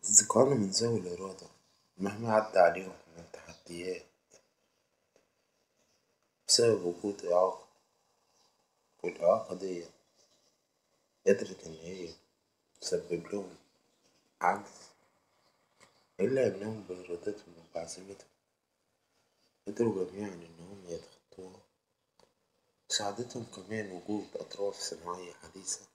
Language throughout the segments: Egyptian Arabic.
أصدقائنا من ذوي الإرادة مهما عدى عليهم من تحديات بسبب وجود إعاقة والإعاقة ديت قدرت إن هي تسبب لهم عجز إلا إنهم بإرادتهم وبعزيمتهم قدروا جميعا إنهم يتخطوها ساعدتهم كمان وجود أطراف صناعية حديثة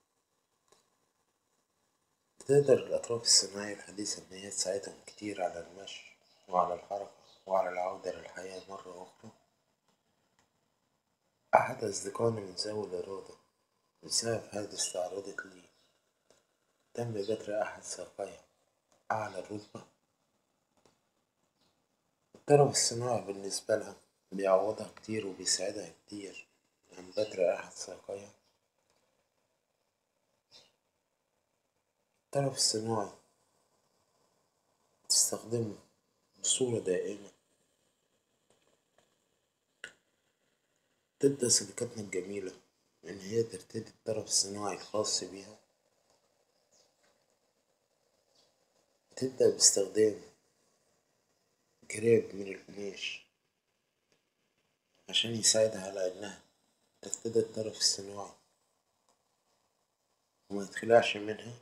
تقدر الأطراف الصناعية الحديثة إن هي تساعدهم كتير على المشي وعلى الحركة وعلى العودة للحياة مرة أخرى أحد أصدقائنا من ذوي الإرادة بسبب حادث تعرضت ليه تم بتر أحد ساقيه أعلى الركبة الطرف الصناعي بالنسبة لها بيعوضها كتير وبيساعدها كتير عن بتر أحد ساقيها الطرف الصناعي تستخدمه بصورة دائمة تبدأ صديقتنا الجميلة إن هي ترتدي الطرف الصناعي الخاص بيها تبدأ باستخدام جراب من القماش عشان يساعدها على إنها ترتدي الطرف الصناعي وما يتخلعش منها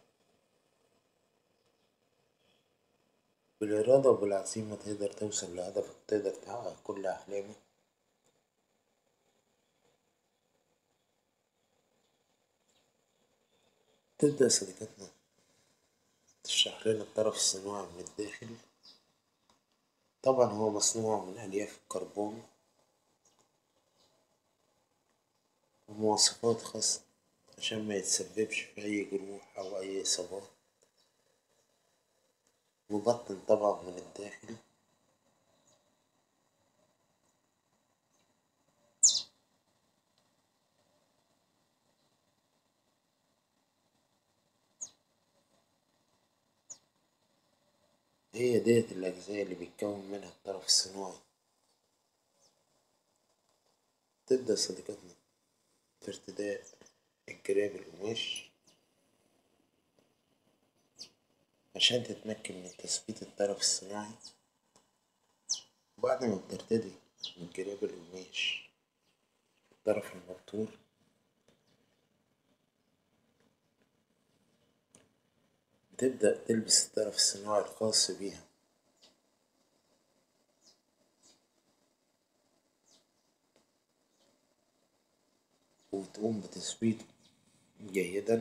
بالإرادة وبالعزيمة تقدر توصل لهدفك وتقدر تحقق كل أحلامك تبدأ صديقتنا تشرح لنا الطرف الصناعي من الداخل طبعا هو مصنوع من ألياف الكربون ومواصفات خاصة عشان ما يتسببش في أي جروح أو أي إصابات مبطن طبعا من الداخل هي ديت الأجزاء اللي بيتكون منها الطرف الصناعي تبدأ صديقتنا في ارتداء الجراب القماش عشان تتمكن من تثبيت الطرف الصناعي وبعد ما بترتدي الجراب القماش الطرف المبتور بتبدأ تلبس الطرف الصناعي الخاص بيها وتقوم بتثبيته جيدا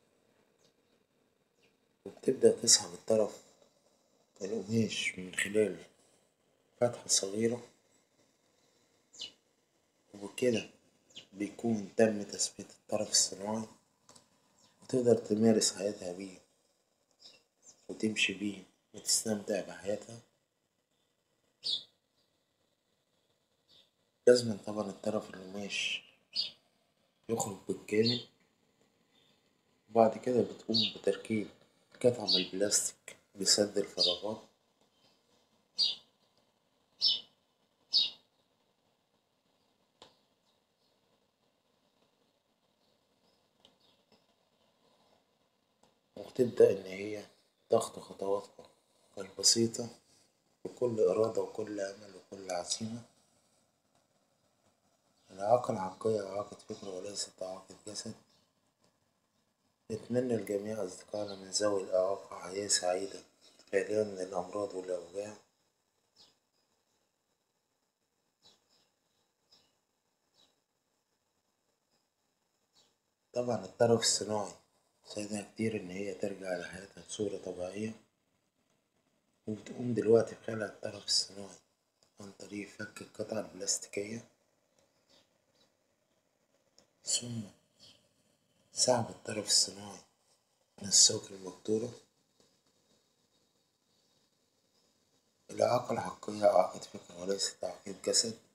وبتبدأ تسحب الطرف القماش من خلال فتحة صغيرة وبكده بيكون تم تثبيت الطرف الصناعي وتقدر تمارس حياتها بيه وتمشي بيه وتستمتع بحياتها لازما طبعا الطرف القماش يخرج بالكامل وبعد كده بتقوم بتركيب قطعة من البلاستيك لسد الفراغات وتبدأ إن هي تخطو خطواتها البسيطة بكل إرادة وكل أمل وكل عزيمة الإعاقة العقلية إعاقة فكر وليست إعاقة جسد نتمنى لجميع أصدقائنا من ذوي الإعاقة حياة سعيدة خالية من الأمراض والأوجاع طبعا الطرف الصناعي ساعدها كتير إن هي ترجع لحياتها بصورة طبيعية وبتقوم دلوقتي بخلع الطرف الصناعي عن طريق فك القطعة البلاستيكية ثم سحب الطرف الصناعي من الساق المبتورة الإعاقة الحقيقية إعاقة فكر وليست إعاقة جسد